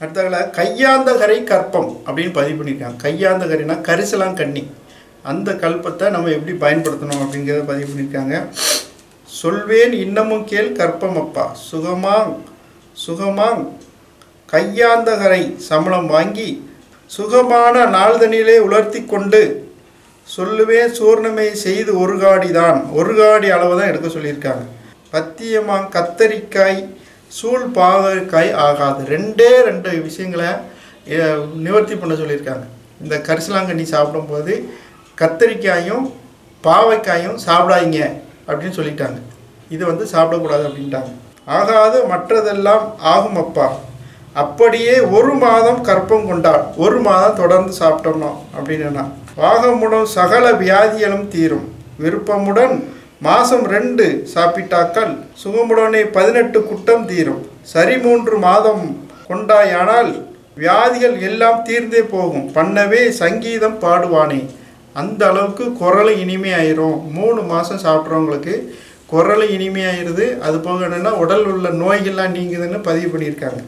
அடுத்ததுல கையாந்தகரை கற்பம் அப்படின்னு பதிவு பண்ணியிருக்காங்க கையாந்தகரைனா கரிசலாங் கண்ணி அந்த கல்பத்தை நம்ம எப்படி பயன்படுத்தணும் அப்படிங்கிறத பதிவு பண்ணியிருக்காங்க சொல்வேன் இன்னமும் கேள் கற்பம் அப்பா சுகமாங் சுகமாங் கையாந்தகரை சம்பளம் வாங்கி சுகமான நாள்தனிலே உலர்த்தி கொண்டு சொல்லுவேன் சூர்ணமை செய்து ஒரு காடி தான் ஒரு காடி அளவு தான் எடுக்க சொல்லியிருக்காங்க பத்தியமாங் கத்தரிக்காய் சூழ் பாகற்காய் ஆகாது ரெண்டே ரெண்டு விஷயங்களை அஹ், நிவர்த்தி பண்ண சொல்லியிருக்காங்க இந்த கரிசலாங்கண்ணி சாப்பிடும்போது கத்தரிக்காயும் பாவைக்காயும் சாப்பிடாதீங்க அப்படின்னு சொல்லிட்டாங்க இது வந்து சாப்பிடக்கூடாது அப்படின்ட்டாங்க ஆகாது மற்றதெல்லாம் ஆகும் அப்பா அப்படியே ஒரு மாதம் கற்பம் கொண்டாள் ஒரு மாதம் தொடர்ந்து சாப்பிட்டோம்னா அப்படின்னா வாகமுடன் சகல வியாதிகளும் தீரும் விருப்பமுடன் மாசம் ரெண்டு சாப்பிட்டாக்கள் சுகமுடனே பதினெட்டு குட்டம் தீரும் சரி மூன்று மாதம் கொண்டாயானால் வியாதிகள் எல்லாம் தீர்ந்தே போகும் பண்ணவே சங்கீதம் பாடுவானே அந்த அளவுக்கு குரல் இனிமையாயிரும் மூணு மாதம் சாப்பிட்றவங்களுக்கு குரல் இனிமையாயிருது அது போக என்னென்னா உடல் உள்ள நோய்கள்லாம் நீங்குதுன்னு பதிவு பண்ணியிருக்காங்க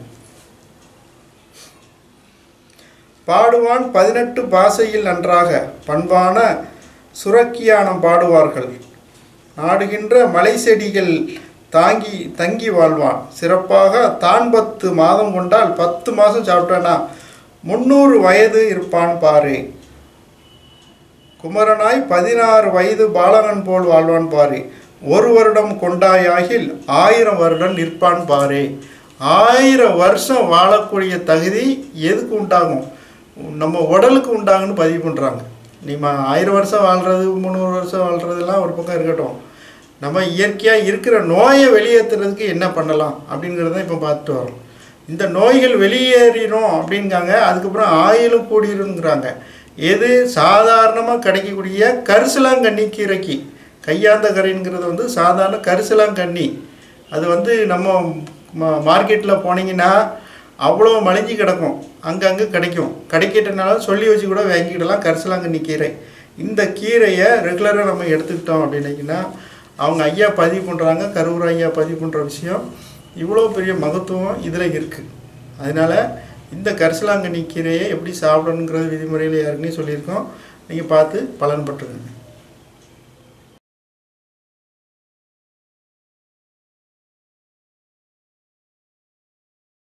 பாடுவான் பதினெட்டு பாசையில் நன்றாக பண்பான சுரக்கியானம் பாடுவார்கள் நாடுகின்ற மலை செடிகள் தாங்கி தங்கி வாழ்வான் சிறப்பாக தான் பத்து மாதம் கொண்டால் பத்து மாதம் சாப்பிட்டானா முந்நூறு வயது இருப்பான் பாரு குமரனாய் பதினாறு வயது பாலகன் போல் வாழ்வான் பாரு ஒரு வருடம் கொண்டாயாகில் ஆயிரம் வருடம் நிற்பான் பாரு ஆயிரம் வருஷம் வாழக்கூடிய தகுதி எதுக்கு உண்டாகும் நம்ம உடலுக்கு உண்டாகுன்னு பதிவு பண்ணுறாங்க நம்ம ஆயிரம் வருஷம் வாழ்கிறது முந்நூறு வருஷம் வாழ்கிறதெல்லாம் ஒரு பக்கம் இருக்கட்டும் நம்ம இயற்கையாக இருக்கிற நோயை வெளியேற்றுறதுக்கு என்ன பண்ணலாம் அப்படிங்கிறத இப்போ பார்த்துட்டு வரோம் இந்த நோய்கள் வெளியேறிடும் அப்படிங்காங்க அதுக்கப்புறம் ஆயிலும் கூடிருங்கிறாங்க எது சாதாரணமாக கிடைக்கக்கூடிய கரிசலாங்கண்ணி கீரைக்கு கையாந்த கரைங்கிறது வந்து சாதாரண கரிசலாங்கண்ணி அது வந்து நம்ம மா- மார்க்கெட்டில் போனீங்கன்னா அவ்வளோ மலிஞ்சு கிடக்கும் அங்கங்கே கிடைக்கும் கிடைக்கிட்டனால சொல்லி வச்சு கூட வாங்கிக்கிடலாம் கரிசலாங்கண்ணி கீரை இந்த கீரையை ரெகுலராக நம்ம எடுத்துக்கிட்டோம் அப்படின்னீங்கன்னா அவங்க ஐயா பதிவு பண்ணுறாங்க கரூர் ஐயா பதிவு பண்ணுற விஷயம் இவ்வளோ பெரிய மகத்துவம் இதில் இருக்குது அதனால் இந்த கரிசலாங்கண்ணி கீரையை எப்படி சாப்பிடணுங்கிறது விதிமுறையில் ஏற்கனவே சொல்லியிருக்கோம் நீங்கள் பார்த்து பலன் பெற்றுக்கங்க